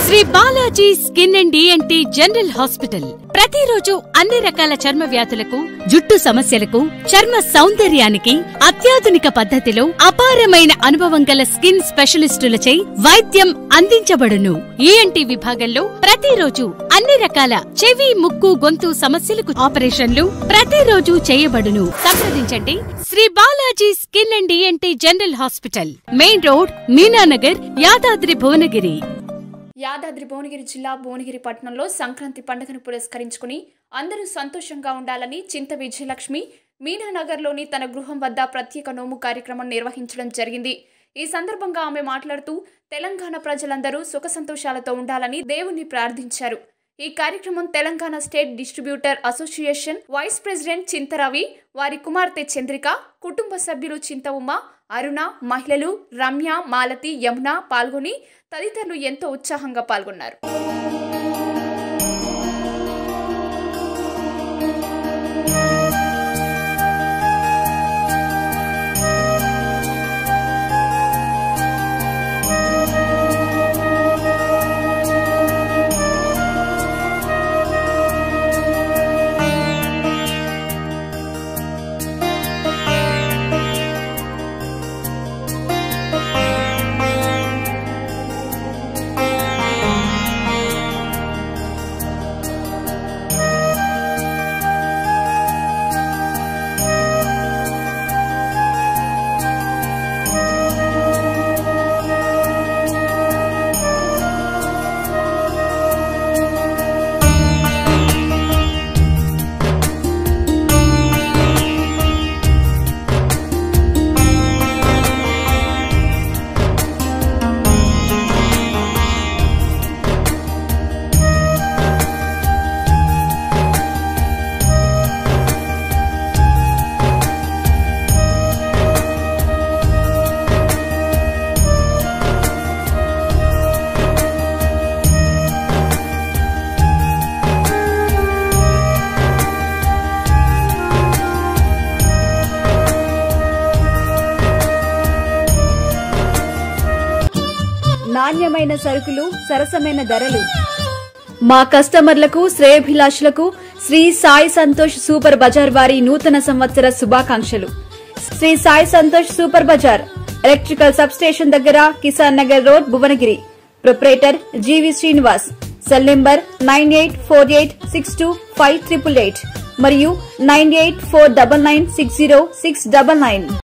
Shri Balaji skin and ENT general hospital ప్రతిరోజు అన్ని రకాల చర్మ వ్యాధులకు జుట్టు సమస్యలకు చర్మ సౌందర్యానికి అత్యాధునిక పద్ధతిలో అపారమైన అనుభవం గల స్కిన్ స్పెషలిస్టులచే వైద్యం అందించబడును ఈఎన్టీ విభాగంలో ప్రతిరోజు అన్ని రకాల చెవి ముక్కు గొంతు సమస్యలకు ఆపరేషన్లు ప్రతిరోజు చేయబడును సంప్రదించండి Shri Balaji skin and ENT general hospital main road Meenanagar Yadadri Bhuvanagiri Yadadri Bhuvanagiri జిల్లా భువనగిరి పట్టణంలో సంక్రాంతి పండుగను పురస్కరించుకుని అందరూ సంతోషంగా ఉండాలని చింత విజయలక్ష్మి మీనానగర్లోని తన గృహం వద్ద ప్రత్యేక నోము కార్యక్రమం నిర్వహించడం జరిగింది ఈ సందర్భంగా ఆమె మాట్లాడుతూ తెలంగాణ ప్రజలందరూ సుఖ సంతోషాలతో ఉండాలని దేవుణ్ణి ప్రార్థించారు ఈ కార్యక్రమం Telangana state distributor association vice president Chintaravi వారి కుమార్తె చంద్రిక కుటుంబ సభ్యులు చింత ఉమ్మ అరుణ మహిళలు రమ్య మాలతి యమున పాల్గొని తదితరులు ఎంతో ఉత్సాహంగా పాల్గొన్నారు నాణ్యమైన సరుకులు సరసమైన ధరలు మా కస్టమర్లకు శ్రేయభిలాషులకు శ్రీ సాయి సంతోష్ సూపర్ బజార్ వారి నూతన సంవత్సర శుభాకాంక్షలు Shri Sai Santosh super bazaar electrical sub station దగ్గర Kisan Nagar road Bhuvanagiri proprietor GV Srinivas cell number nine eight four eight six two five triple eight మరియు nine eight four double nine six zero six double nine